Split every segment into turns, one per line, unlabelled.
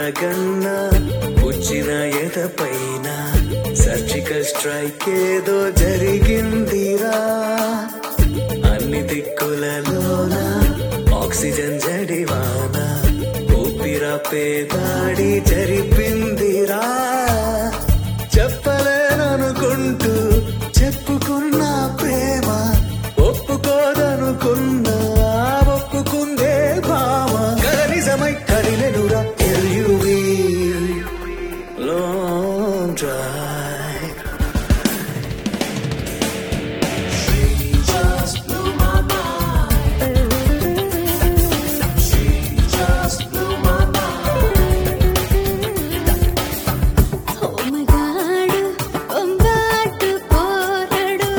కలగన్నా వచ్చిన ఎద పైన సర్జికల్ స్ట్రైక్ ఏదో జరిగిందిరా అన్ని దిక్కులలోన ఆక్సిజన్ జడివాన ఊపిరాపే దాడి జరిపిందిరా చెప్పలేననుకుంటూ చెప్పుకున్న ప్రేమ ఒప్పుకోదనుకున్నా ఒప్పుకుందే భామ కనిజమై కదిలెనురా ఎల్యువి లాంగ్ డ్రైవ్
ఓమగాడు ఒంబాటు పోరడు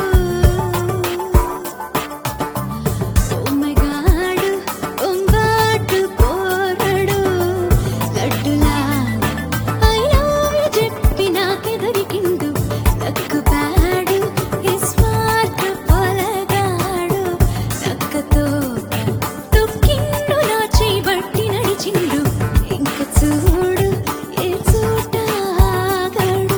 ఓమగాడు ఒంబాటు పోరడు లడ్డులా ఐ లవ్ యు చెప్పి నాకెదరికిండు నక్కుపాడు ఇస్మార్ట్ పొలగాడు నక్కతో తొక్కిండు నా చేయి బట్టి నడిచిండు ఇంక చూడు ఏ చోట ఆగడు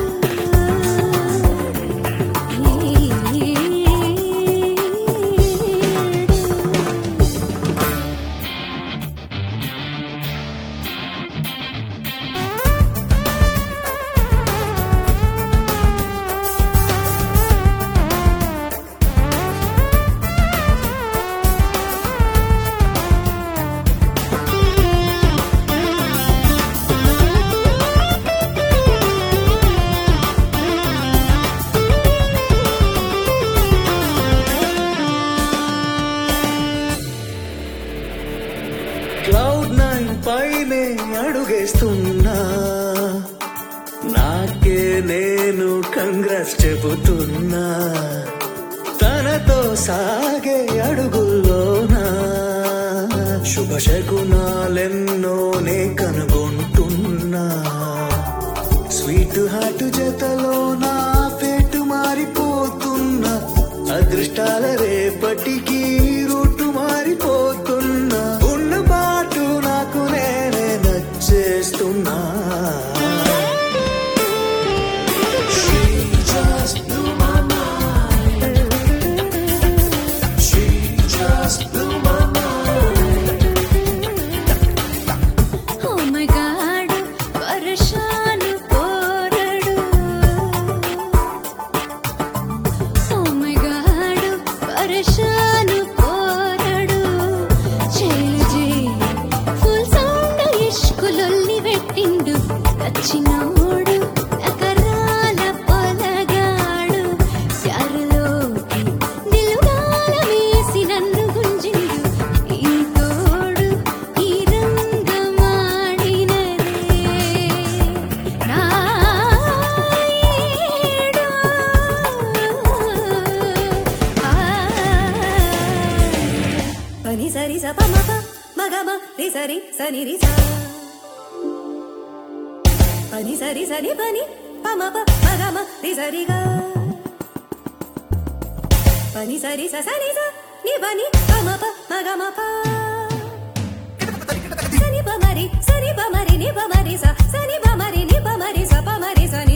క్లౌడ్ నైన్ పైనే అడుగేస్తున్నా నాకే నేను కంగ్రెస్ చెబుతున్నా తనతో సాగే అడుగుల్లోనా శుభశకునాలెన్నో నే కనుగొంటున్నా స్వీట్ హార్ట్ జతలో నా పేటు మారిపోతున్నా అదృష్టాల రేపటికి రూటు మారిపోతున్నా ఉన్న పాటు నాకు నేనే నచ్చేస్తున్నా She just blew my mind. She just blew my mind.
ఓమగాడు వర్షాలు కోరడు ఓమగాడు వర్షాలు కోరడు చేజే ఫుల్ సౌండ్ ఇష్కులొల్లి పెట్టిండు వచ్చినోడు నకరాల పొలగాడు చారులోకి నిలుగాల వేసి నన్ను గుంజిండు ఈ తోడు ఈ రంగమాడినదే నాయుడు పని సరి స ప మ ప మగమ రి సరి సని రి స పని సరి సని పని ప మ ప మగమ రి సరి గ పని సరి స సని స ని పని ప మ ప మగమ ప సని ప మరి సని ప మరి ని ప మరి స సని ప మరి ని ప మరి స ప మరి స ని